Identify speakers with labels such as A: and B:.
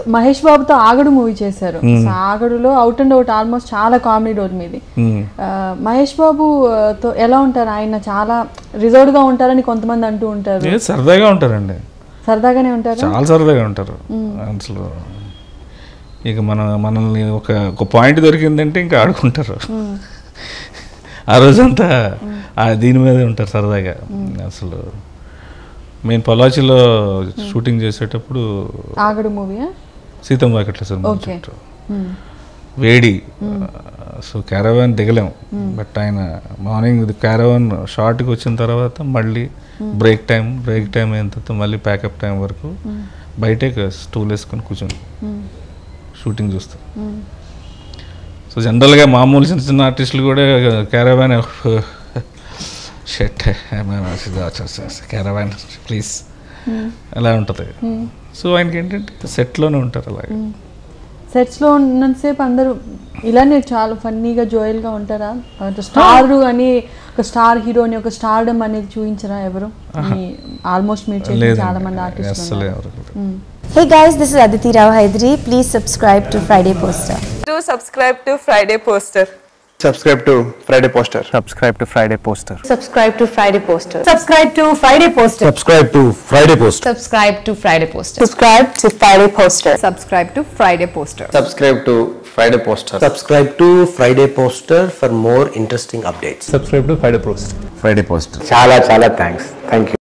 A: మహేష్ బాబుతో ఆగడు మూవీ చేశారు సో ఆగడులో అవుట్ అండ్ అవుట్ ఆల్మోస్ట్ చాలా కామెడీ రోల్ మీది
B: మ్మ్.
A: ఆ, మహేష్ బాబు ఆ, తో ఎలా ఉంటారు ఆయన చాలా రిజర్వ్డ్ గా ఉంటారని కొంతమంది అంటూ ఉంటారు
B: ఏ సరదాగా ఉంటారండి
A: సరదాగానే ఉంటారు
B: చాలా సరదాగా ఉంటారు అసలు ఇక మన మనల్ని ఒక ఒక పాయింట్ దొరికిందంటే ఇంకా ఆడుకుంటారు ఆ రోజంతా ఆ దీని మీదే ఉంటారు సరదాగా అసలు మేము పొలాచిలో షూటింగ్ చేసేటప్పుడు
A: ఆగడు మూవీ
B: సీతం వాకట్ల సార్
A: ఓకే
B: వేడి సో క్యారవాన్ దిగలేం బట్ ఆయన మార్నింగ్ క్యారవాన్ షార్ట్కి వచ్చిన తర్వాత మళ్ళీ బ్రేక్ టైం బ్రేక్ టైం అయిన తర్వాత మళ్ళీ ప్యాకప్ టైం వరకు బయటే స్టూల్ వేసుకొని కూర్చొని షూటింగ్ చూస్తాం సో జనరల్గా మామూలు చిన్న చిన్న ఆర్టిస్టులు కూడా క్యారవాన్ షెట్ క్యారవాన్ ప్లీజ్ అలా ఉంటుంది సో ఆయనకి ఏంటంటే సెట్లోనే ఉంటారు అలాగే
A: సెట్స్ లో ఉన్నంతసేపు అందరూ ఇలానే చాలా ఫన్నీగా జోయల్ గా ఉంటారా స్టార్ అని ఒక స్టార్ హీరోని ఒక స్టార్డమ్ అనేది చూపించరా ఎవరు ఆల్మోస్ట్ మీరు చేసిన చాలా మంది
B: లేదు
A: ఆర్టిస్ట్
B: అస్సలే ఎవరు కూడా.
C: Hey guys, this is Aditi Rao Hydari. Please subscribe to Friday Poster.
D: Do subscribe to Friday Poster.
E: subscribe to Friday Poster.
F: subscribe to Friday Poster.
C: Subscribe to Friday Poster.
G: Subscribe to Friday Poster.
F: Subscribe to Friday Poster.
G: Subscribe to Friday Poster.
C: Subscribe to Friday Poster.
G: Subscribe to Friday Poster.
E: Subscribe to Friday Poster.
H: subscribe to Friday Poster for more interesting updates.
F: Subscribe to Friday Poster. Friday Poster.
E: చాలా చాలా thanks thank you